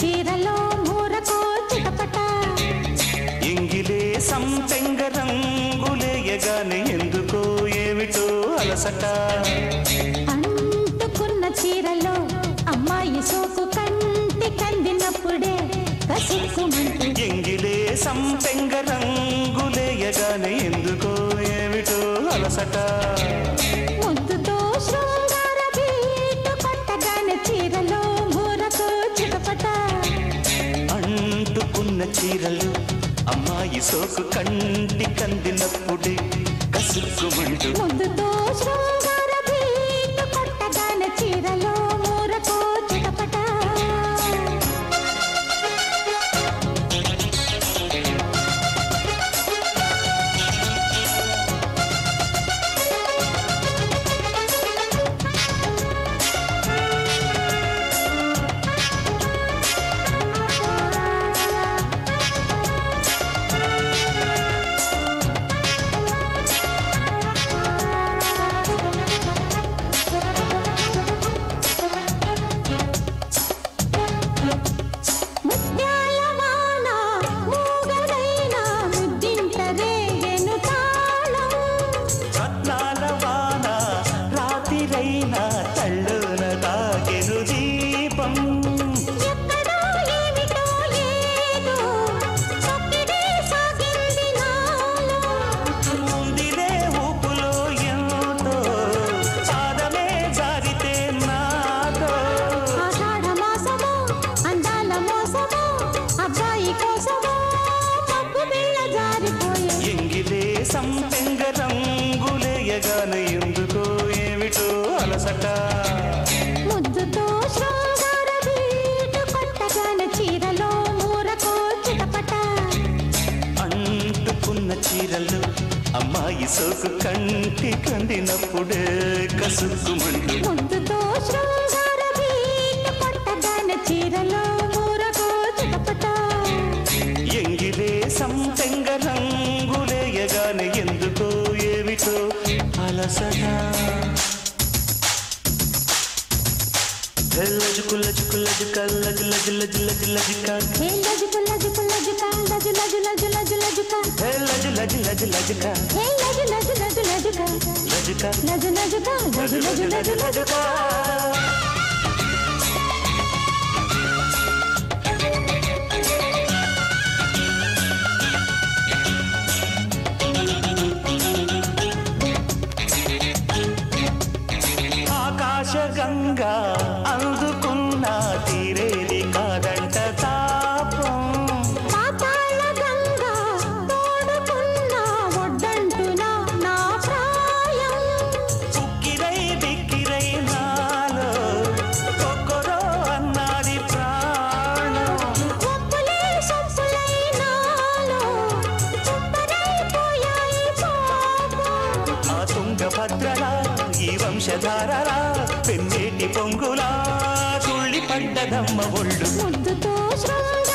చీరలో మూరకు చిటపట ఎంగిలే సంపెంగ రంగులేయగానే ఎందుకో ఏమిటో అలసట అంటుకున్న చీరలో అమ్మాయి సోకు కంటి కందినప్పుడే కసుక్కుమంటూ ఎంగిలే సంపెంగ రంగులేయగానే ఎందుకో ఏమిటో అలసట ముద్దుతో శృంగార బీటు కొట్టగానే చీరలో మూరకు చిటపట అంటుకున్న చీరలు అమ్మాయి సోకు కంటి కందినప్పుడే కసుక్కుమంటూ ముద్దుతో శృంగార బీటు కొట్టగానే చీరలో మూరకు చిటపట ముత్యాల వాన మూగదైన ముద్దింట రేగెను తాళం రత్నాల వాన రాతిరైనా తళ్ళున తాగెను దీపం ఎక్కడో ఏమిటో ఏదో సొక్కిడే సాగింది నాలో ముందిలే ఊపులో ఎంతో పాదమే జారితే నాతో ఆషాఢ మాసమో అందాల మోసమో అబ్బాయి కోసమో పప్పు బిళ్ళ జారిపోయే ఎంగిలే సంపెంగ రంగులేయగానే ఎందుకో ఏమిటో అలసట ముద్దుతో శృంగార బీటు కొట్టగానే చీరలో మూరకు చిటపట అంటుకున్న చీరలు అమ్మాయి సోకు కంటి కందినప్పుడే కసుక్కుమంటూ ముద్దుతో శృంగార బీటు కొట్టగానే చీరలో మూరకు చిటపట ఎంగిలే సంపెంగ రంగులేయగానే ఎందుకో ఏమిటో అలసట లజుకు లజుకు లజుక లజు లజు లజు లజు లజుక హే లజుకు లజుకు లజుక లజు లజు లజు లజు లజుక హే లజు లజు లజు లజుక హే లజు లజు లజు లజుక లజుక లజు లజుక లజు లజు లజు లజుక ఆకాశ గంగా అందుకున్న తీరేది కాదంట తాపం పాతాళ గంగా తోడుకున్న ఒడ్డంటున నా ప్రాయం ఉక్కిరై బిక్కిరై నాలో ఒక్కరో అన్నది ప్రాణం ఒప్పులే సొప్పులై నాలో చుప్పరైపోయాయి పాపం ఆ తుంగభద్రలా ఈ వంశధారలా పెన్నేటి పొంగులా తుళ్ళి పడ్డదమ్మ ఒళ్ళు ముద్దుతో శృంగార